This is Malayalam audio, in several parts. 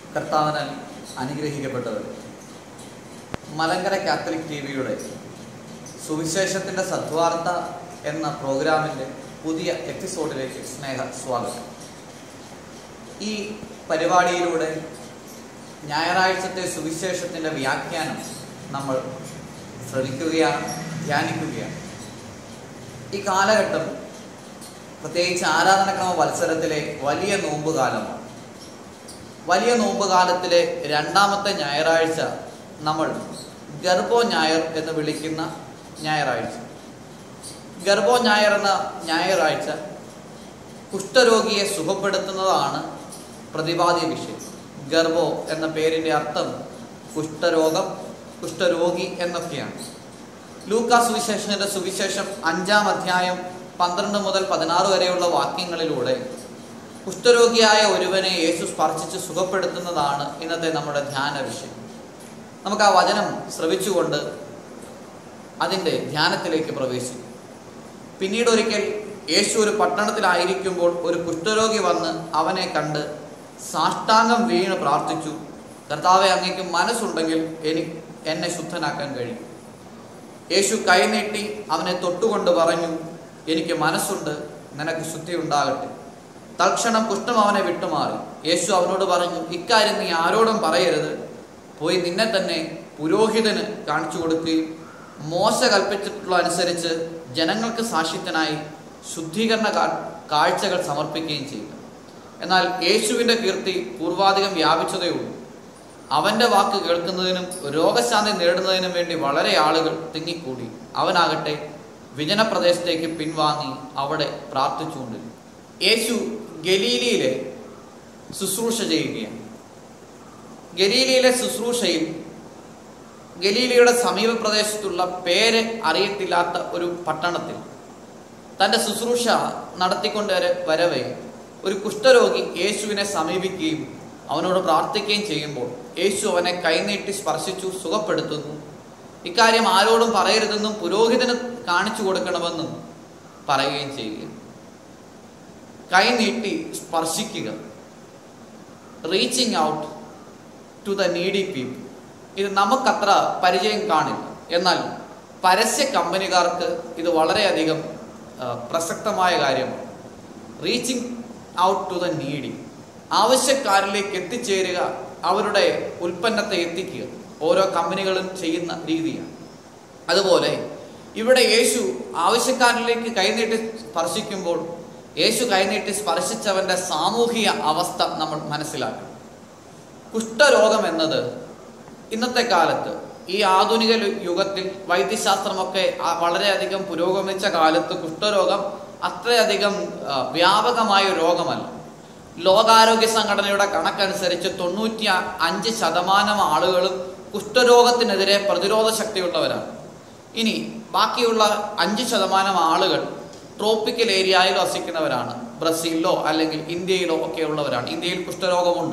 കർത്താവിനാൽ അനുഗ്രഹിക്കപ്പെട്ടവർ മലങ്കര കാത്തലിക് ടി വിയുടെ സുവിശേഷത്തിൻ്റെ സദ്വാർത്ത എന്ന പ്രോഗ്രാമിൻ്റെ പുതിയ എപ്പിസോഡിലേക്ക് സ്നേഹ സ്വാഗതം ഈ പരിപാടിയിലൂടെ ഞായറാഴ്ചത്തെ സുവിശേഷത്തിൻ്റെ വ്യാഖ്യാനം നമ്മൾ ശ്രവിക്കുകയാണ് ധ്യാനിക്കുകയാണ് ഈ കാലഘട്ടം പ്രത്യേകിച്ച് ആരാധനക്രമ വത്സരത്തിലെ വലിയ നോമ്പ് കാലമാണ് വലിയ നോമ്പ് കാലത്തിലെ രണ്ടാമത്തെ ഞായറാഴ്ച നമ്മൾ ഗർഭോ ഞായർ എന്ന് വിളിക്കുന്ന ഞായറാഴ്ച ഗർഭോ ഞായർ എന്ന ഞായറാഴ്ച കുഷ്ഠരോഗിയെ സുഖപ്പെടുത്തുന്നതാണ് പ്രതിപാദ്യ വിഷയം ഗർഭോ എന്ന പേരിൻ്റെ അർത്ഥം കുഷ്ഠരോഗം കുഷ്ഠരോഗി എന്നൊക്കെയാണ് ലൂക്കാ സുവിശേഷന്റെ സുവിശേഷം അഞ്ചാം അധ്യായം പന്ത്രണ്ട് മുതൽ പതിനാറ് വരെയുള്ള വാക്യങ്ങളിലൂടെ കുഷ്ഠരോഗിയായ ഒരുവനെ യേശു സ്പർശിച്ച് സുഖപ്പെടുത്തുന്നതാണ് ഇന്നത്തെ നമ്മുടെ ധ്യാന വിഷയം നമുക്ക് ആ വചനം ശ്രവിച്ചുകൊണ്ട് അതിൻ്റെ ധ്യാനത്തിലേക്ക് പ്രവേശിക്കും പിന്നീട് ഒരിക്കൽ യേശു ഒരു പട്ടണത്തിലായിരിക്കുമ്പോൾ ഒരു കുഷ്ഠരോഗി വന്ന് അവനെ കണ്ട് സാഷ്ടാംഗം വീണ് പ്രാർത്ഥിച്ചു കർത്താവെ അങ്ങേക്ക് മനസ്സുണ്ടെങ്കിൽ എനിക്ക് എന്നെ ശുദ്ധനാക്കാൻ കഴിയും യേശു കൈനീട്ടി അവനെ തൊട്ടുകൊണ്ട് പറഞ്ഞു എനിക്ക് മനസ്സുണ്ട് നിനക്ക് ശുദ്ധി ഉണ്ടാകട്ടെ തൽക്ഷണം കുഷ്ഠം അവനെ വിട്ടുമാറി യേശു അവനോട് പറഞ്ഞു ഇക്കാര്യം നീ ആരോടും പറയരുത് പോയി നിന്നെ തന്നെ പുരോഹിതന് കാണിച്ചു കൊടുക്കുകയും മോശ കൽപ്പിച്ചിട്ടുള്ള അനുസരിച്ച് ജനങ്ങൾക്ക് സാക്ഷ്യത്തിനായി ശുദ്ധീകരണ കാ- കാഴ്ചകൾ സമർപ്പിക്കുകയും ചെയ്യുക എന്നാൽ യേശുവിൻ്റെ കീർത്തി പൂർവാധികം വ്യാപിച്ചതേ ഉള്ളൂ അവൻ്റെ വാക്ക് കേൾക്കുന്നതിനും രോഗശാന്തി നേടുന്നതിനും വേണ്ടി വളരെ ആളുകൾ തിങ്ങിക്കൂടി അവനാകട്ടെ വിജനപ്രദേശത്തേക്ക് പിൻവാങ്ങി അവിടെ പ്രാർത്ഥിച്ചുകൊണ്ടിരുന്നു യേശു ഗലീലിയിലെ ശുശ്രൂഷ ചെയ്യുകയാണ് ഗലീലിയിലെ ശുശ്രൂഷയിൽ ഗലീലിയുടെ സമീപ പ്രദേശത്തുള്ള പേര് അറിയത്തില്ലാത്ത ഒരു പട്ടണത്തിൽ തൻ്റെ ശുശ്രൂഷ നടത്തിക്കൊണ്ട് വര- വരവേ ഒരു കുഷ്ഠരോഗി യേശുവിനെ സമീപിക്കുകയും അവനോട് പ്രാർത്ഥിക്കുകയും ചെയ്യുമ്പോൾ യേശു അവനെ കൈനീട്ടി സ്പർശിച്ചു സുഖപ്പെടുത്തുന്നു ഇക്കാര്യം ആരോടും പറയരുതെന്നും പുരോഹിതന് കാണിച്ചു കൊടുക്കണമെന്നും പറയുകയും ചെയ്യുക കൈനീട്ടി സ്പർശിക്കുക reaching out to the needy people ഇത് നമുക്കത്ര പരിചയം കാണില്ല എന്നാൽ പരസ്യ കമ്പനികാർക്ക് ഇത് വളരെയധികം ആ, പ്രസക്തമായ കാര്യമാണ് reaching out to the needy ആവശ്യക്കാരിലേക്ക് എത്തിച്ചേരുക അവരുടെ ഉൽപ്പന്നത്തെ എത്തിക്കുക ഓരോ കമ്പനികളും ചെയ്യുന്ന രീതിയാണ് അതുപോലെ ഇവിടെ യേശു ആവശ്യക്കാരിലേക്ക് കൈനീട്ടി സ്പർശിക്കുമ്പോൾ യേശു കൈനീട്ടി സ്പർശിച്ചവന്റെ സാമൂഹിക അവസ്ഥ നമ്മൾ മനസ്സിലാക്കണം കുഷ്ഠരോഗം എന്നത് ഇന്നത്തെ കാലത്ത് ഈ ആധുനിക ലു- യുഗത്തിൽ വൈദ്യശാസ്ത്രമൊക്കെ ആ വളരെയധികം പുരോഗമിച്ച കാലത്ത് കുഷ്ഠരോഗം അത്രയധികം ആ, വ്യാപകമായ ഒരു രോഗമല്ല ലോകാരോഗ്യ സംഘടനയുടെ കണക്കനുസരിച്ച് തൊണ്ണൂറ്റി അ- അഞ്ച് ശതമാനം ആളുകളും കുഷ്ഠരോഗത്തിനെതിരെ പ്രതിരോധ ശക്തിയുള്ളവരാണ് ഇനി ബാക്കിയുള്ള അഞ്ച് ശതമാനം ആളുകൾ ട്രോപ്പിക്കൽ ഏരിയയിൽ വസിക്കുന്നവരാണ് ബ്രസീലിലോ അല്ലെങ്കിൽ ഇന്ത്യയിലോ ഒക്കെ ഉള്ളവരാണ് ഇന്ത്യയിൽ കുഷ്ഠരോഗമുണ്ട്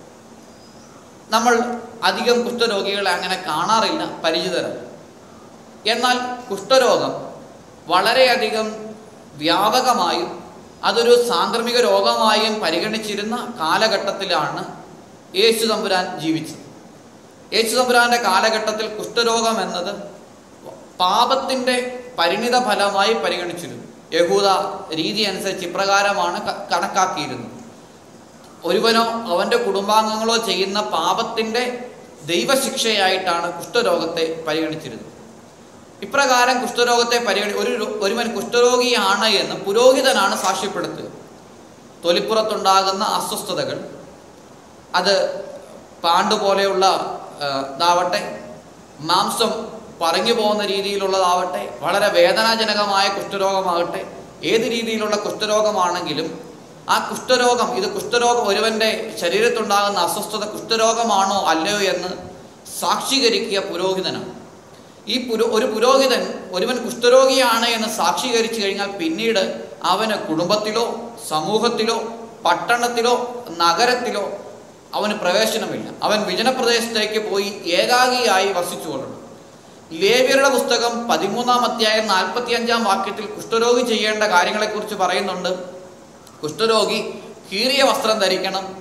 നമ്മൾ അധികം കുഷ്ഠരോഗികളെ അങ്ങനെ കാണാറില്ല പരിചിതരല്ല എന്നാൽ കുഷ്ഠരോഗം വളരെയധികം വ്യാപകമായും അതൊരു സാംക്രമിക രോഗമായും പരിഗണിച്ചിരുന്ന കാലഘട്ടത്തിലാണ് യേശു തമ്പുരാൻ ജീവിച്ചത് യേശു തമ്പുരാന്റെ കാലഘട്ടത്തിൽ കുഷ്ഠരോഗം എന്നത് പാപത്തിൻ്റെ പരിണിത ഫലമായി പരിഗണിച്ചിരുന്നു യഹൂദ രീതി അനുസരിച്ച് ഇപ്രകാരമാണ് ക- കണക്കാക്കിയിരുന്നത് ഒരുവനോ അവൻ്റെ കുടുംബാംഗങ്ങളോ ചെയ്യുന്ന പാപത്തിൻ്റെ ദൈവശിക്ഷയായിട്ടാണ് കുഷ്ഠരോഗത്തെ പരിഗണിച്ചിരുന്നത് ഇപ്രകാരം കുഷ്ഠരോഗത്തെ പരിഗണി ഒരു രോ- ഒരുവൻ കുഷ്ഠരോഗിയാണ് എന്ന് പുരോഹിതനാണ് സാക്ഷ്യപ്പെടുത്തുക തൊലിപ്പുറത്തുണ്ടാകുന്ന അസ്വസ്ഥതകൾ അത് പാണ്ട് പോലെയുള്ള ആ, ഇതാവട്ടെ മാംസം പറഞ്ഞു പോകുന്ന രീതിയിലുള്ളതാവട്ടെ വളരെ വേദനാജനകമായ കുഷ്ഠരോഗമാകട്ടെ ഏത് രീതിയിലുള്ള കുഷ്ഠരോഗമാണെങ്കിലും ആ കുഷ്ഠരോഗം ഇത് കുഷ്ഠരോഗം ഒരുവന്റെ ശരീരത്തുണ്ടാകുന്ന അസ്വസ്ഥത കുഷ്ഠരോഗമാണോ അല്ലയോ എന്ന് സാക്ഷീകരിക്കുക പുരോഹിതനാണ് ഈ പുരോ ഒരു പുരോഹിതൻ ഒരുവൻ കുഷ്ഠരോഗിയാണ് എന്ന് സാക്ഷീകരിച്ചു കഴിഞ്ഞാൽ പിന്നീട് അവന് കുടുംബത്തിലോ സമൂഹത്തിലോ പട്ടണത്തിലോ നഗരത്തിലോ അവന് പ്രവേശനമില്ല അവൻ വിജനപ്രദേശത്തേക്ക് പോയി ഏകാഗിയായി വസിച്ചു കൊള്ളണം ലേവ്യരുടെ പുസ്തകം പതിമൂന്നാം അധ്യായം നാൽപ്പത്തി അഞ്ചാം വാക്യത്തിൽ കുഷ്ഠരോഗി ചെയ്യേണ്ട കാര്യങ്ങളെക്കുറിച്ച് പറയുന്നുണ്ട് കുഷ്ഠരോഗി കീറിയ വസ്ത്രം ധരിക്കണം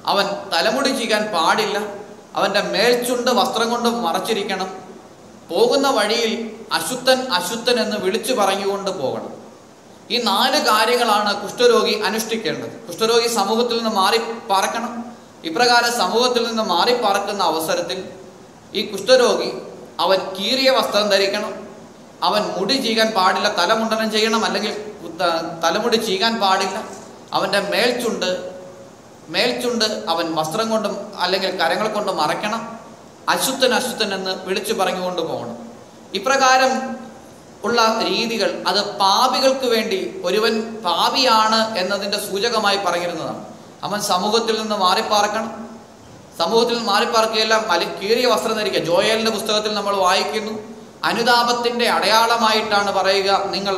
അവൻ തലമുടി ചീകാൻ പാടില്ല അവൻ്റെ മേൽചുണ്ട് വസ്ത്രം കൊണ്ട് മറച്ചിരിക്കണം പോകുന്ന വഴിയിൽ അശുദ്ധൻ അശുദ്ധൻ എന്ന് വിളിച്ചു പറഞ്ഞുകൊണ്ട് പോകണം ഈ നാല് കാര്യങ്ങളാണ് കുഷ്ഠരോഗി അനുഷ്ഠിക്കേണ്ടത് കുഷ്ഠരോഗി സമൂഹത്തിൽ നിന്ന് മാറി പാർക്കണം ഇപ്രകാരം സമൂഹത്തിൽ നിന്ന് മാറി പാർക്കുന്ന അവസരത്തിൽ ഈ കുഷ്ഠരോഗി അവൻ കീറിയ വസ്ത്രം ധരിക്കണം അവൻ മുടി ചീകാൻ പാടില്ല തലമുണ്ടനം ചെയ്യണം അല്ലെങ്കിൽ ത- തലമുടി ചീകാൻ പാടില്ല അവൻ്റെ മേൽചുണ്ട് മേൽചുണ്ട് അവൻ വസ്ത്രം കൊണ്ടും അല്ലെങ്കിൽ കരങ്ങൾ കൊണ്ട് മറയ്ക്കണം അശുദ്ധൻ അശുദ്ധൻ എന്ന് വിളിച്ചു പറഞ്ഞുകൊണ്ട് പോകണം ഇപ്രകാരം ഉള്ള രീതികൾ അത് പാപികൾക്ക് വേണ്ടി ഒരുവൻ പാപിയാണ് എന്നതിൻ്റെ സൂചകമായി പറഞ്ഞിരുന്നതാണ് അവൻ സമൂഹത്തിൽ നിന്ന് മാറിപ്പാർക്കണം സമൂഹത്തിൽ നിന്ന് മാറിപ്പാർക്കുകയല്ല മല കീറിയ വസ്ത്രം ധരിക്കുക ജോയലിന്റെ പുസ്തകത്തിൽ നമ്മൾ വായിക്കുന്നു അനുതാപത്തിന്റെ അടയാളമായിട്ടാണ് പറയുക നിങ്ങൾ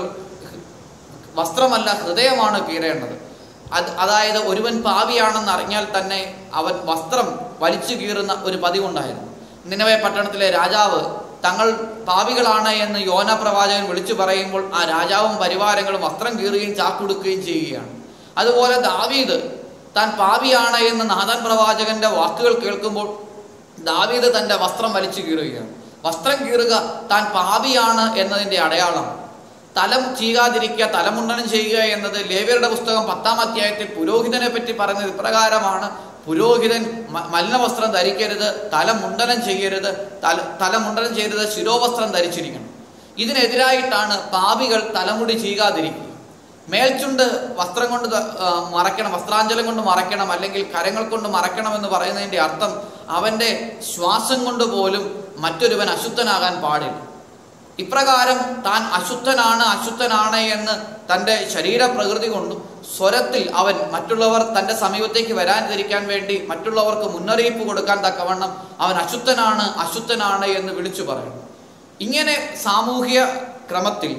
വസ്ത്രമല്ല ഹൃദയമാണ് കീറേണ്ടത് അത് അതായത് ഒരുവൻ പാവിയാണെന്ന് അറിഞ്ഞാൽ തന്നെ അവൻ വസ്ത്രം വലിച്ചു കീറുന്ന ഒരു പതിവുണ്ടായിരുന്നു നിലവെ പട്ടണത്തിലെ രാജാവ് തങ്ങൾ പാവികളാണ് എന്ന് യോന പ്രവാചകൻ വിളിച്ചു പറയുമ്പോൾ ആ രാജാവും പരിവാരങ്ങളും വസ്ത്രം കീറുകയും ചാക്കുടുക്കുകയും ചെയ്യുകയാണ് അതുപോലെ ദാവീദ് താൻ പാവിയാണ് എന്ന് നാഥൻ പ്രവാചകന്റെ വാക്കുകൾ കേൾക്കുമ്പോൾ ദാവീദ് തന്റെ വസ്ത്രം വലിച്ചു കീറുകയാണ് വസ്ത്രം കീറുക താൻ പാപിയാണ് എന്നതിന്റെ അടയാളം തലം ചീകാതിരിക്കുക തലമുണ്ടനം ചെയ്യുക എന്നത് ലേവ്യരുടെ പുസ്തകം പത്താം അധ്യായത്തിൽ പുരോഹിതനെ പറ്റി പറഞ്ഞത് ഇപ്രകാരമാണ് പുരോഹിതൻ മ- മലിനവസ്ത്രം ധരിക്കരുത് തലമുണ്ടനം ചെയ്യരുത് തല തലമുണ്ടനം ചെയ്യരുത് ശിരോവസ്ത്രം ധരിച്ചിരിക്കണം ഇതിനെതിരായിട്ടാണ് പാപികൾ തലമുടി ചീകാതിരിക്കുക മേൽചുണ്ട് വസ്ത്രം കൊണ്ട് ത- ആ, മറയ്ക്കണം വസ്ത്രാഞ്ചലം കൊണ്ട് മറയ്ക്കണം അല്ലെങ്കിൽ കരങ്ങൾ കൊണ്ട് മറയ്ക്കണം എന്ന് പറയുന്നതിന്റെ അർത്ഥം അവന്റെ ശ്വാസം കൊണ്ട് പോലും മറ്റൊരുവൻ അശുദ്ധനാകാൻ പാടില്ല ഇപ്രകാരം താൻ അശുദ്ധനാണ് അശുദ്ധനാണ് എന്ന് തൻ്റെ ശരീരപ്രകൃതി കൊണ്ടും സ്വരത്തിൽ അവൻ മറ്റുള്ളവർ തൻ്റെ സമീപത്തേക്ക് വരാതിരിക്കാൻ വേണ്ടി മറ്റുള്ളവർക്ക് മുന്നറിയിപ്പ് കൊടുക്കാൻ തക്കവണ്ണം അവൻ അശുദ്ധനാണ് അശുദ്ധനാണ് എന്ന് വിളിച്ചു പറയണം ഇങ്ങനെ സാമൂഹിക ക്രമത്തിൽ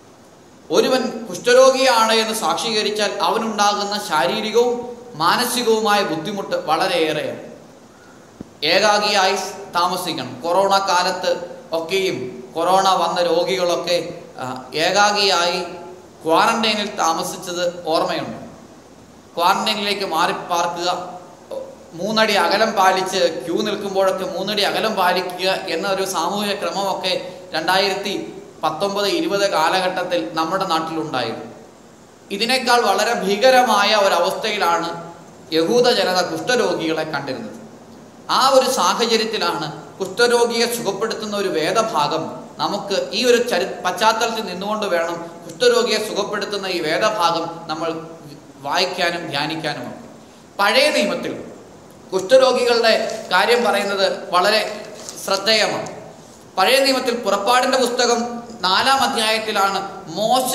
ഒരുവൻ കുഷ്ഠരോഗിയാണ് എന്ന് സാക്ഷീകരിച്ചാൽ അവനുണ്ടാകുന്ന ശാരീരികവും മാനസികവുമായ ബുദ്ധിമുട്ട് വളരെയേറെയാണ് ഏകാഗിയായി താമസിക്കണം കൊറോണ കാലത്ത് ഒക്കെയും കൊറോണ വന്ന രോഗികളൊക്കെ ആ, ഏകാഗിയായി ക്വാറന്റൈനിൽ താമസിച്ചത് ഓർമ്മയുണ്ട് ക്വാറന്റൈനിലേക്ക് മാറി പാർക്കുക മൂന്നടി അകലം പാലിച്ച് ക്യൂ നിൽക്കുമ്പോഴൊക്കെ മൂന്നടി അകലം പാലിക്കുക എന്ന ഒരു സാമൂഹിക ക്രമമൊക്കെ രണ്ടായിരത്തി പത്തൊമ്പത് ഇരുപത് കാലഘട്ടത്തിൽ നമ്മുടെ നാട്ടിലുണ്ടായിരുന്നു ഇതിനേക്കാൾ വളരെ ഭീകരമായ ഒരവസ്ഥയിലാണ് യഹൂദ ജനത കുഷ്ഠരോഗികളെ കണ്ടിരുന്നത് ആ ഒരു സാഹചര്യത്തിലാണ് കുഷ്ഠരോഗിയെ സുഖപ്പെടുത്തുന്ന ഒരു വേദഭാഗം നമുക്ക് ഈ ഒരു ചരി പശ്ചാത്തലത്തിൽ നിന്നുകൊണ്ട് വേണം കുഷ്ഠരോഗിയെ സുഖപ്പെടുത്തുന്ന ഈ വേദഭാഗം നമ്മൾ വായിക്കാനും ധ്യാനിക്കാനും ഒക്കെ പഴയ നിയമത്തിൽ കുഷ്ഠരോഗികളുടെ കാര്യം പറയുന്നത് വളരെ ശ്രദ്ധേയമാണ് പഴയ നിയമത്തിൽ പുറപ്പാടിന്റെ പുസ്തകം നാലാം അധ്യായത്തിലാണ് മോശ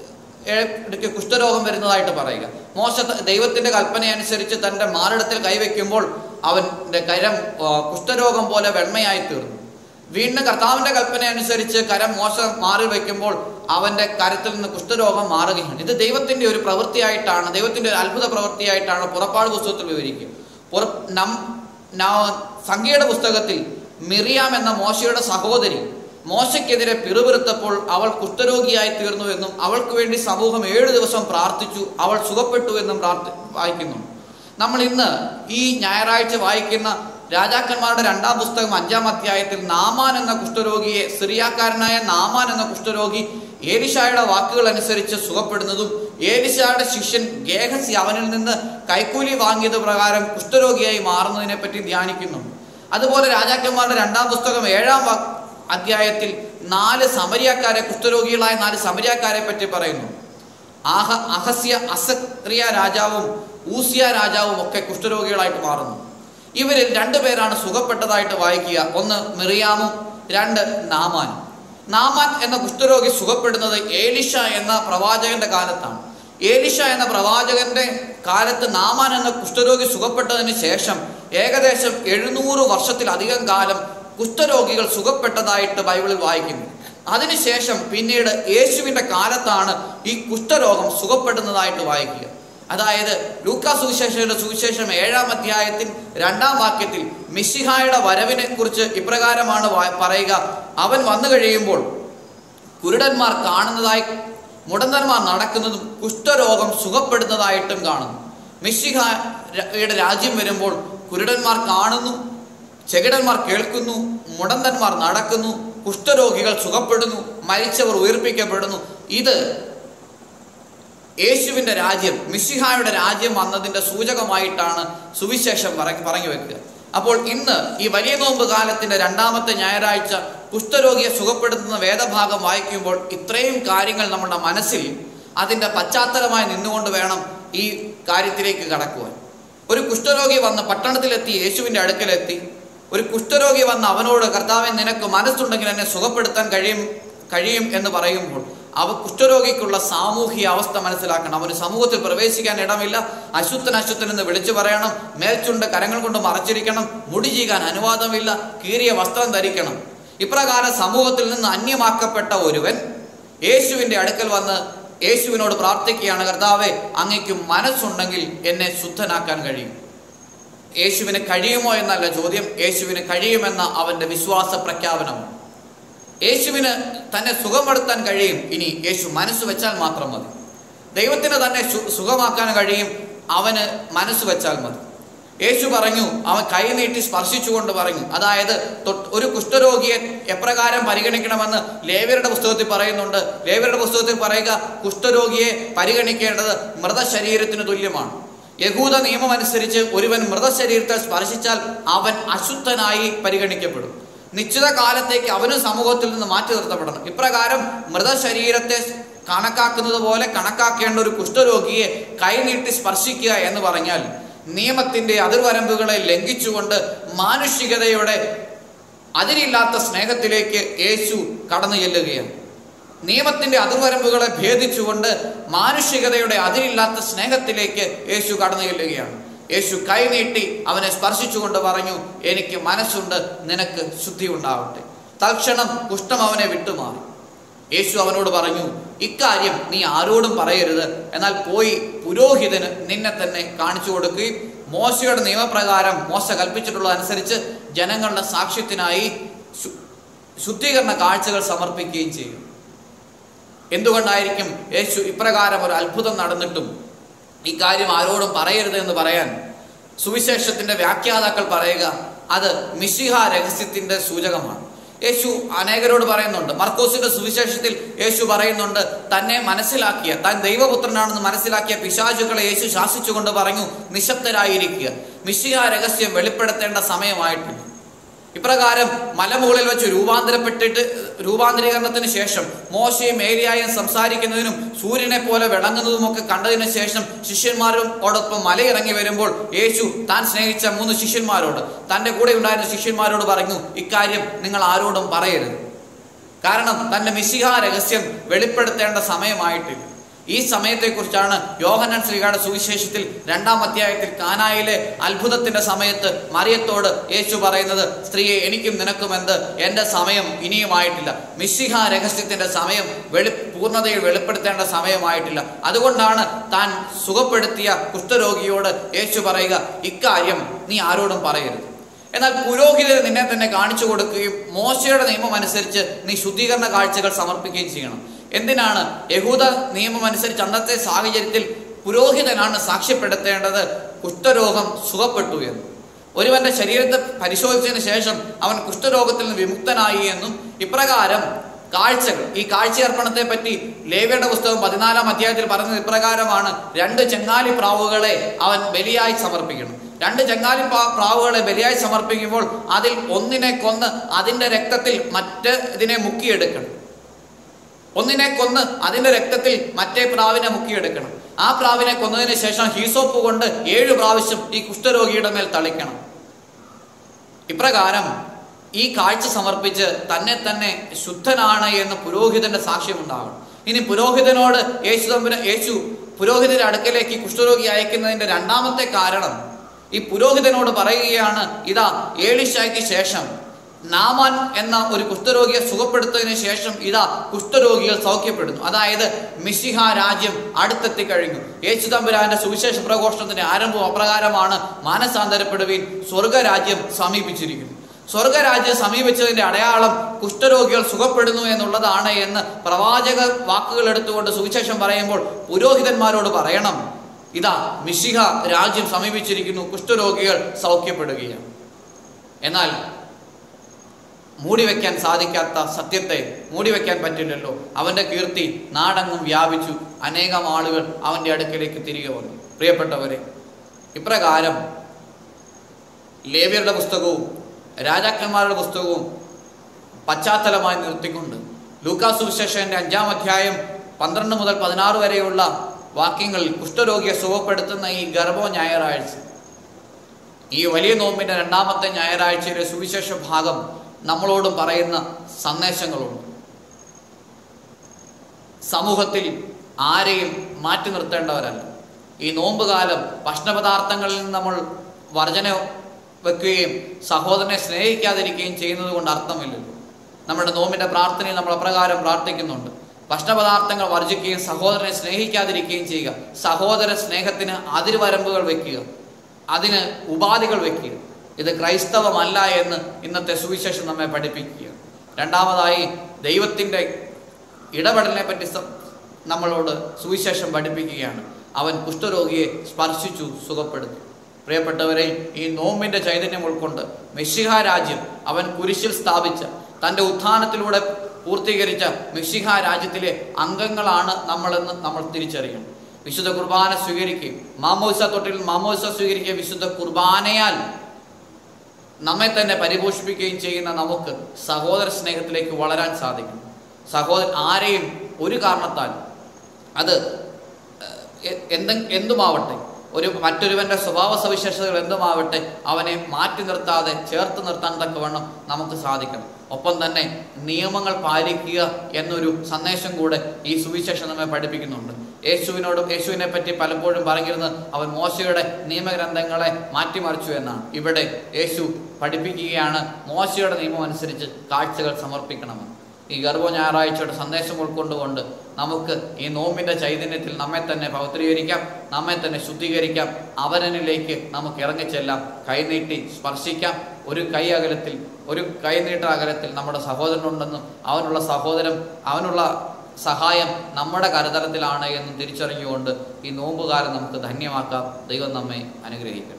ഇടയ്ക്ക് കുഷ്ഠരോഗം വരുന്നതായിട്ട് പറയുക മോശ ത- ദൈവത്തിന്റെ കൽപ്പന അനുസരിച്ച് തന്റെ മാറിടത്തിൽ കൈവയ്ക്കുമ്പോൾ അവന്റെ കരം ആ, കുഷ്ഠരോഗം പോലെ വെണ്മയായി തീർന്നു വീണ്ടും കർത്താവിന്റെ കൽപ്പന അനുസരിച്ച് കരം മോശ മാറി വയ്ക്കുമ്പോൾ അവന്റെ കരത്തിൽ നിന്ന് കുഷ്ഠരോഗം മാറുകയാണ് ഇത് ദൈവത്തിന്റെ ഒരു പ്രവൃത്തിയായിട്ടാണ് ദൈവത്തിന്റെ ഒരു അത്ഭുത പ്രവൃത്തിയായിട്ടാണ് പുറപ്പാട് പുസ്തകത്തിൽ വിവരിക്കുക പുറ നം ന- സംഖ്യയുടെ പുസ്തകത്തിൽ മിറിയാം എന്ന മോശയുടെ സഹോദരി മോശയ്ക്കെതിരെ പിറുപിറുത്തപ്പോൾ അവൾ കുഷ്ഠരോഗിയായി തീർന്നു എന്നും അവൾക്ക് വേണ്ടി സമൂഹം ഏഴു ദിവസം പ്രാർത്ഥിച്ചു അവൾ സുഖപ്പെട്ടു എന്നും പ്രാർത്ഥി വായിക്കുന്നു നമ്മൾ ഇന്ന് ഈ ഞായറാഴ്ച വായിക്കുന്ന രാജാക്കന്മാരുടെ രണ്ടാം പുസ്തകം അഞ്ചാം അധ്യായത്തിൽ നാമാൻ എന്ന കുഷ്ഠരോഗിയെ സിറിയാക്കാരനായ നാമാൻ എന്ന കുഷ്ഠരോഗി ഏലിഷായുടെ വാക്കുകൾ അനുസരിച്ച് സുഖപ്പെടുന്നതും ഏലിഷായുടെ ശിഷ്യൻ ഗേഹസി അവനിൽ നിന്ന് കൈക്കൂലി വാങ്ങിയത് പ്രകാരം കുഷ്ഠരോഗിയായി മാറുന്നതിനെ പറ്റി ധ്യാനിക്കുന്നു അതുപോലെ രാജാക്കന്മാരുടെ രണ്ടാം പുസ്തകം ഏഴാം വാ- അധ്യായത്തിൽ നാല് സമരിയാക്കാരെ കുഷ്ഠരോഗികളായ നാല് സമരിയാക്കാരെ പറ്റി പറയുന്നു ആഹ അഹസ്യ അസക്രിയ രാജാവും ഊസിയ രാജാവും ഒക്കെ കുഷ്ഠരോഗികളായിട്ട് മാറുന്നു ഇവരിൽ രണ്ടുപേരാണ് സുഖപ്പെട്ടതായിട്ട് വായിക്കുക ഒന്ന് മിറിയാമും രണ്ട് നാമാനും നാമാൻ എന്ന കുഷ്ഠരോഗി സുഖപ്പെടുന്നത് ഏലിഷ എന്ന പ്രവാചകന്റെ കാലത്താണ് ഏലിഷ എന്ന പ്രവാചകന്റെ കാലത്ത് നാമാൻ എന്ന കുഷ്ഠരോഗി സുഖപ്പെട്ടതിന് ശേഷം ഏകദേശം എഴുന്നൂറ് വർഷത്തിലധികം കാലം കുഷ്ഠരോഗികൾ സുഖപ്പെട്ടതായിട്ട് ബൈബിളിൽ വായിക്കുന്നു അതിനുശേഷം പിന്നീട് യേശുവിന്റെ കാലത്താണ് ഈ കുഷ്ഠരോഗം സുഖപ്പെടുന്നതായിട്ട് വായിക്കുക അതായത് ലൂക്കാ സുവിശേഷയുടെ സുവിശേഷം ഏഴാം അധ്യായത്തിൽ രണ്ടാം വാക്യത്തിൽ മിശിഹായുടെ വരവിനെ കുറിച്ച് ഇപ്രകാരമാണ് വാ- പറയുക അവൻ വന്നു കഴിയുമ്പോൾ കുരുടന്മാർ കാണുന്നതായി മുടന്തന്മാർ നടക്കുന്നതും കുഷ്ഠരോഗം സുഖപ്പെടുന്നതായിട്ടും കാണുന്നു മിശിഹയുടെ രാജ്യം വരുമ്പോൾ കുരുടന്മാർ കാണുന്നു ചെകിടന്മാർ കേൾക്കുന്നു മുടന്തന്മാർ നടക്കുന്നു കുഷ്ഠരോഗികൾ സുഖപ്പെടുന്നു മരിച്ചവർ ഉയർപ്പിക്കപ്പെടുന്നു ഇത് യേശുവിൻ്റെ രാജ്യം മിശിഹായുടെ രാജ്യം വന്നതിൻ്റെ സൂചകമായിട്ടാണ് സുവിശേഷം പറ പറഞ്ഞു വെക്കുക അപ്പോൾ ഇന്ന് ഈ വലിയ നോമ്പ് കാലത്തിൻ്റെ രണ്ടാമത്തെ ഞായറാഴ്ച കുഷ്ഠരോഗിയെ സുഖപ്പെടുത്തുന്ന വേദഭാഗം വായിക്കുമ്പോൾ ഇത്രയും കാര്യങ്ങൾ നമ്മുടെ മനസ്സിൽ അതിൻ്റെ പശ്ചാത്തലമായി നിന്നുകൊണ്ട് വേണം ഈ കാര്യത്തിലേക്ക് കടക്കുവാൻ ഒരു കുഷ്ഠരോഗി വന്ന് പട്ടണത്തിലെത്തി യേശുവിൻ്റെ അടുക്കലെത്തി ഒരു കുഷ്ഠരോഗി വന്ന് അവനോട് കർത്താവെ നിനക്ക് മനസ്സുണ്ടെങ്കിൽ എന്നെ സുഖപ്പെടുത്താൻ കഴിയും കഴിയും എന്ന് പറയുമ്പോൾ അവ കുഷ്ഠരോഗിക്കുള്ള സാമൂഹിക അവസ്ഥ മനസ്സിലാക്കണം അവന് സമൂഹത്തിൽ പ്രവേശിക്കാൻ ഇടമില്ല അശുദ്ധൻ അശുദ്ധൻ എന്ന് വിളിച്ചു പറയണം മേൽച്ചുണ്ട് കരങ്ങൾ കൊണ്ട് മറച്ചിരിക്കണം മുടി ചെയ്യാൻ അനുവാദമില്ല കീറിയ വസ്ത്രം ധരിക്കണം ഇപ്രകാരം സമൂഹത്തിൽ നിന്ന് അന്യമാക്കപ്പെട്ട ഒരുവൻ യേശുവിൻ്റെ അടുക്കൽ വന്ന് യേശുവിനോട് പ്രാർത്ഥിക്കുകയാണ് കർത്താവെ അങ്ങയ്ക്ക് മനസ്സുണ്ടെങ്കിൽ എന്നെ ശുദ്ധനാക്കാൻ കഴിയും യേശുവിന് കഴിയുമോ എന്നല്ല ചോദ്യം യേശുവിന് കഴിയുമെന്ന അവന്റെ വിശ്വാസ പ്രഖ്യാപനമാണ് യേശുവിന് തന്നെ സുഖപ്പെടുത്താൻ കഴിയും ഇനി യേശു മനസ്സ് വെച്ചാൽ മാത്രം മതി ദൈവത്തിന് തന്നെ സു- സുഖമാക്കാൻ കഴിയും അവന് മനസ്സ് വെച്ചാൽ മതി യേശു പറഞ്ഞു അവൻ കൈ നീട്ടി സ്പർശിച്ചുകൊണ്ട് പറഞ്ഞു അതായത് തൊട്ട് ഒരു കുഷ്ഠരോഗിയെ എപ്രകാരം പരിഗണിക്കണമെന്ന് ലേവ്യരുടെ പുസ്തകത്തിൽ പറയുന്നുണ്ട് ലേവ്യരുടെ പുസ്തകത്തിൽ പറയുക കുഷ്ഠരോഗിയെ പരിഗണിക്കേണ്ടത് മൃതശരീരത്തിന് തുല്യമാണ് യഹൂദ നിയമം അനുസരിച്ച് ഒരുവൻ മൃതശരീരത്തെ സ്പർശിച്ചാൽ അവൻ അശുദ്ധനായി പരിഗണിക്കപ്പെടും നിശ്ചിത കാലത്തേക്ക് അവന് സമൂഹത്തിൽ നിന്ന് മാറ്റി നിർത്തപ്പെടണം ഇപ്രകാരം മൃതശരീരത്തെ കണക്കാക്കുന്നത് പോലെ കണക്കാക്കേണ്ട ഒരു കുഷ്ഠരോഗിയെ കൈനീട്ടി സ്പർശിക്കുക എന്ന് പറഞ്ഞാൽ നിയമത്തിന്റെ അതിർവരമ്പുകളെ ലംഘിച്ചുകൊണ്ട് മാനുഷികതയുടെ അതിരില്ലാത്ത സ്നേഹത്തിലേക്ക് യേശു കടന്നു ചെല്ലുകയാണ് നിയമത്തിന്റെ അതിർവരമ്പുകളെ ഭേദിച്ചുകൊണ്ട് മാനുഷികതയുടെ അതിരില്ലാത്ത സ്നേഹത്തിലേക്ക് യേശു കടന്നു ചെല്ലുകയാണ് യേശു കൈനീട്ടി അവനെ സ്പർശിച്ചുകൊണ്ട് പറഞ്ഞു എനിക്ക് മനസ്സുണ്ട് നിനക്ക് ശുദ്ധി ഉണ്ടാവട്ടെ തൽക്ഷണം കുഷ്ഠം അവനെ വിട്ടുമാറി യേശു അവനോട് പറഞ്ഞു ഇക്കാര്യം നീ ആരോടും പറയരുത് എന്നാൽ പോയി പുരോഹിതന് നിന്നെ തന്നെ കാണിച്ചു കൊടുക്കുകയും മോശയുടെ നിയമപ്രകാരം മോശ കൽപ്പിച്ചിട്ടുള്ള അനുസരിച്ച് ജനങ്ങളുടെ സാക്ഷ്യത്തിനായി ശു- ശുദ്ധീകരണ കാഴ്ചകൾ സമർപ്പിക്കുകയും ചെയ്യും എന്തുകൊണ്ടായിരിക്കും യേശു ഇപ്രകാരം ഒരു അത്ഭുതം നടന്നിട്ടും ഈ കാര്യം ആരോടും പറയരുത് എന്ന് പറയാൻ സുവിശേഷത്തിന്റെ വ്യാഖ്യാതാക്കൾ പറയുക അത് മിശിഹ രഹസ്യത്തിന്റെ സൂചകമാണ് യേശു അനേകരോട് പറയുന്നുണ്ട് മർക്കോസിന്റെ സുവിശേഷത്തിൽ യേശു പറയുന്നുണ്ട് തന്നെ മനസ്സിലാക്കിയ താൻ ദൈവപുത്രനാണെന്ന് മനസ്സിലാക്കിയ പിശാചുക്കളെ യേശു ശാസിച്ചുകൊണ്ട് പറഞ്ഞു നിശബ്ദരായിരിക്കുക മിശിഹ രഹസ്യം വെളിപ്പെടുത്തേണ്ട സമയമായിട്ടില്ല ഇപ്രകാരം മലമുകളിൽ വെച്ച് രൂപാന്തരപ്പെട്ടിട്ട് രൂപാന്തരീകരണത്തിന് ശേഷം മോശയും ഏലിയായും സംസാരിക്കുന്നതിനും സൂര്യനെ പോലെ വിളങ്ങുന്നതുമൊക്കെ കണ്ടതിന് ശേഷം ശിഷ്യന്മാരോടൊപ്പം മലയിറങ്ങി വരുമ്പോൾ യേശു താൻ സ്നേഹിച്ച മൂന്ന് ശിഷ്യന്മാരോട് തൻ്റെ കൂടെ ഉണ്ടായിരുന്ന ശിഷ്യന്മാരോട് പറഞ്ഞു ഇക്കാര്യം നിങ്ങൾ ആരോടും പറയരുത് കാരണം തൻ്റെ മിശിഹ രഹസ്യം വെളിപ്പെടുത്തേണ്ട സമയമായിട്ടില്ല ഈ സമയത്തെക്കുറിച്ചാണ് യോഹന്നാൻ ശ്രീകാട് സുവിശേഷത്തിൽ രണ്ടാം അധ്യായത്തിൽ കാനായിലെ അത്ഭുതത്തിന്റെ സമയത്ത് മറിയത്തോട് യേശു പറയുന്നത് സ്ത്രീയെ എനിക്കും നിനക്കും എന്ത് എൻ്റെ സമയം ഇനിയുമായിട്ടില്ല മിശിഹ രഹസ്യത്തിന്റെ സമയം വെളി പൂർണ്ണതയിൽ വെളിപ്പെടുത്തേണ്ട സമയമായിട്ടില്ല അതുകൊണ്ടാണ് താൻ സുഖപ്പെടുത്തിയ കുഷ്ഠരോഗിയോട് യേശു പറയുക ഇക്കാര്യം നീ ആരോടും പറയരുത് എന്നാൽ പുരോഹിതർ നിന്നെ തന്നെ കാണിച്ചു കൊടുക്കുകയും മോശയുടെ നിയമം അനുസരിച്ച് നീ ശുദ്ധീകരണ കാഴ്ചകൾ സമർപ്പിക്കുകയും ചെയ്യണം എന്തിനാണ് യഹൂദ നിയമം അനുസരിച്ച് അന്നത്തെ സാഹചര്യത്തിൽ പുരോഹിതനാണ് സാക്ഷ്യപ്പെടുത്തേണ്ടത് കുഷ്ഠരോഗം സുഖപ്പെട്ടു എന്ന് ഒരുവന്റെ ശരീരത്തെ പരിശോധിച്ചതിന് ശേഷം അവൻ കുഷ്ഠരോഗത്തിൽ നിന്ന് വിമുക്തനായി എന്നും ഇപ്രകാരം കാഴ്ചകൾ ഈ കാഴ്ചയർപ്പണത്തെ പറ്റി ലേവ്യയുടെ പുസ്തകം പതിനാലാം അധ്യായത്തിൽ പറയുന്നത് ഇപ്രകാരമാണ് രണ്ട് ചെങ്ങാലി പ്രാവുകളെ അവൻ ബലിയായി സമർപ്പിക്കണം രണ്ട് ചെങ്ങാലി പ്രാ- പ്രാവുകളെ ബലിയായി സമർപ്പിക്കുമ്പോൾ അതിൽ ഒന്നിനെ കൊന്ന് അതിന്റെ രക്തത്തിൽ മറ്റ് ഇതിനെ മുക്കിയെടുക്കണം ഒന്നിനെ കൊന്ന് അതിന്റെ രക്തത്തിൽ മറ്റേ പ്രാവിനെ മുക്കിയെടുക്കണം ആ പ്രാവിനെ കൊന്നതിന് ശേഷം ഹീസോപ്പ് കൊണ്ട് ഏഴു പ്രാവശ്യം ഈ കുഷ്ഠരോഗിയുടെ മേൽ തളിക്കണം ഇപ്രകാരം ഈ കാഴ്ച സമർപ്പിച്ച് തന്നെ തന്നെ ശുദ്ധനാണ് എന്ന് പുരോഹിതന്റെ സാക്ഷ്യമുണ്ടാകണം ഇനി പുരോഹിതനോട് യേശു തമ്പുര യേശു പുരോഹിതന്റെ അടുക്കലേക്ക് ഈ കുഷ്ഠരോഗി അയക്കുന്നതിന്റെ രണ്ടാമത്തെ കാരണം ഈ പുരോഹിതനോട് പറയുകയാണ് ഇതാ ഏളിശായ്ക്ക് ശേഷം നാമാൻ എന്ന ഒരു കുഷ്ഠരോഗിയെ സുഖപ്പെടുത്തതിന് ശേഷം ഇതാ കുഷ്ഠരോഗികൾ സൗഖ്യപ്പെടുന്നു അതായത് മിശിഹ രാജ്യം അടുത്തെത്തി കഴിഞ്ഞു യേശു തമ്പുരാന്റെ സുവിശേഷ പ്രഘോഷണത്തിന്റെ ആരംഭം അപ്രകാരമാണ് മാനസാന്തരപ്പെടുവീൻ സ്വർഗരാജ്യം സമീപിച്ചിരിക്കുന്നു സ്വർഗരാജ്യം സമീപിച്ചതിന്റെ അടയാളം കുഷ്ഠരോഗികൾ സുഖപ്പെടുന്നു എന്നുള്ളതാണ് എന്ന് പ്രവാചക വാക്കുകൾ എടുത്തുകൊണ്ട് സുവിശേഷം പറയുമ്പോൾ പുരോഹിതന്മാരോട് പറയണം ഇതാ മിശിഹ രാജ്യം സമീപിച്ചിരിക്കുന്നു കുഷ്ഠരോഗികൾ സൗഖ്യപ്പെടുകയാണ് എന്നാൽ മൂടിവെക്കാൻ സാധിക്കാത്ത സത്യത്തെ മൂടിവെക്കാൻ പറ്റില്ലല്ലോ അവന്റെ കീർത്തി നാടെങ്ങും വ്യാപിച്ചു അനേകം ആളുകൾ അവന്റെ അടുക്കലേക്ക് തിരികെ വന്നു പ്രിയപ്പെട്ടവരെ ഇപ്രകാരം ലേവ്യരുടെ പുസ്തകവും രാജാക്കന്മാരുടെ പുസ്തകവും പശ്ചാത്തലമായി നിർത്തിക്കൊണ്ട് ലൂക്കാസ് സുവിശേഷന്റെ അഞ്ചാം അധ്യായം പന്ത്രണ്ട് മുതൽ പതിനാറ് വരെയുള്ള വാക്യങ്ങളിൽ കുഷ്ഠരോഗിയെ സുഖപ്പെടുത്തുന്ന ഈ ഗർഭോ ഞായറാഴ്ച ഈ വലിയ നോമ്പിന്റെ രണ്ടാമത്തെ ഞായറാഴ്ചയിലെ സുവിശേഷ ഭാഗം നമ്മളോട് പറയുന്ന സന്ദേശങ്ങളുണ്ട് സമൂഹത്തിൽ ആരെയും മാറ്റി നിർത്തേണ്ടവരല്ല ഈ നോമ്പ് കാലം ഭക്ഷണപദാർത്ഥങ്ങളിൽ നിന്ന് നമ്മൾ വർജന വെക്കുകയും സഹോദരനെ സ്നേഹിക്കാതിരിക്കുകയും ചെയ്യുന്നത് കൊണ്ട് അർത്ഥമില്ലല്ലോ നമ്മുടെ നോമ്പിന്റെ പ്രാർത്ഥനയിൽ നമ്മൾ അപ്രകാരം പ്രാർത്ഥിക്കുന്നുണ്ട് ഭക്ഷണപദാർത്ഥങ്ങൾ വർജിക്കുകയും സഹോദരനെ സ്നേഹിക്കാതിരിക്കുകയും ചെയ്യുക സഹോദര സ്നേഹത്തിന് അതിർവരമ്പുകൾ വെക്കുക അതിന് ഉപാധികൾ വെക്കുക ഇത് ക്രൈസ്തവമല്ല എന്ന് ഇന്നത്തെ സുവിശേഷം നമ്മെ പഠിപ്പിക്കുക രണ്ടാമതായി ദൈവത്തിൻ്റെ ഇടപെടലിനെ പറ്റി സ- നമ്മളോട് സുവിശേഷം പഠിപ്പിക്കുകയാണ് അവൻ കുഷ്ഠരോഗിയെ സ്പർശിച്ചു സുഖപ്പെടുത്തി പ്രിയപ്പെട്ടവരെ ഈ നോമ്പിന്റെ ചൈതന്യം ഉൾക്കൊണ്ട് മെസ്സിഹ രാജ്യം അവൻ കുരിശിൽ സ്ഥാപിച്ച തൻ്റെ ഉത്ഥാനത്തിലൂടെ പൂർത്തീകരിച്ച മെസ്സിഹ രാജ്യത്തിലെ അംഗങ്ങളാണ് നമ്മളെന്ന് നമ്മൾ തിരിച്ചറിയണം വിശുദ്ധ കുർബാന സ്വീകരിക്കുകയും മാമോസ തൊട്ടിൽ മാമോസ സ്വീകരിക്കുകയും വിശുദ്ധ കുർബാനയാൽ നമ്മെ തന്നെ പരിപോഷിപ്പിക്കുകയും ചെയ്യുന്ന നമുക്ക് സഹോദര സ്നേഹത്തിലേക്ക് വളരാൻ സാധിക്കും സഹോദരൻ ആരെയും ഒരു കാരണത്താൽ അത് എ- എന്ത് എന്തുമാവട്ടെ ഒരു മറ്റൊരുവന്റെ സ്വഭാവ സവിശേഷതകൾ എന്തുമാവട്ടെ അവനെ മാറ്റി നിർത്താതെ ചേർത്ത് നിർത്താൻ തക്കവണ്ണം നമുക്ക് സാധിക്കണം ഒപ്പം തന്നെ നിയമങ്ങൾ പാലിക്കുക എന്നൊരു സന്ദേശം കൂടെ ഈ സുവിശേഷം നമ്മെ പഠിപ്പിക്കുന്നുണ്ട് യേശുവിനോടും യേശുവിനെ പറ്റി പലപ്പോഴും പറഞ്ഞിരുന്നത് അവൻ മോശയുടെ നിയമഗ്രന്ഥങ്ങളെ മാറ്റിമറിച്ചു എന്നാണ് ഇവിടെ യേശു പഠിപ്പിക്കുകയാണ് മോശയുടെ നിയമം അനുസരിച്ച് കാഴ്ചകൾ സമർപ്പിക്കണമെന്ന് ഈ ഗർഭ ഞായറാഴ്ചയുടെ സന്ദേശം ഉൾക്കൊണ്ടുകൊണ്ട് നമുക്ക് ഈ നോമ്പിന്റെ ചൈതന്യത്തിൽ നമ്മെ തന്നെ പവിത്രീകരിക്കാം നമ്മെ തന്നെ ശുദ്ധീകരിക്കാം അവരനിലേക്ക് നമുക്ക് ഇറങ്ങിച്ചെല്ലാം കൈനീട്ടി സ്പർശിക്കാം ഒരു കൈ അകലത്തിൽ ഒരു കൈനീട്ട അകലത്തിൽ നമ്മുടെ സഹോദരനുണ്ടെന്നും അവനുള്ള സഹോദരം അവനുള്ള സഹായം നമ്മുടെ കരതലത്തിലാണ് എന്നും തിരിച്ചറിഞ്ഞുകൊണ്ട് ഈ നോമ്പുകാലം നമുക്ക് ധന്യമാക്കാം ദൈവം നമ്മെ അനുഗ്രഹിക്കട്ടെ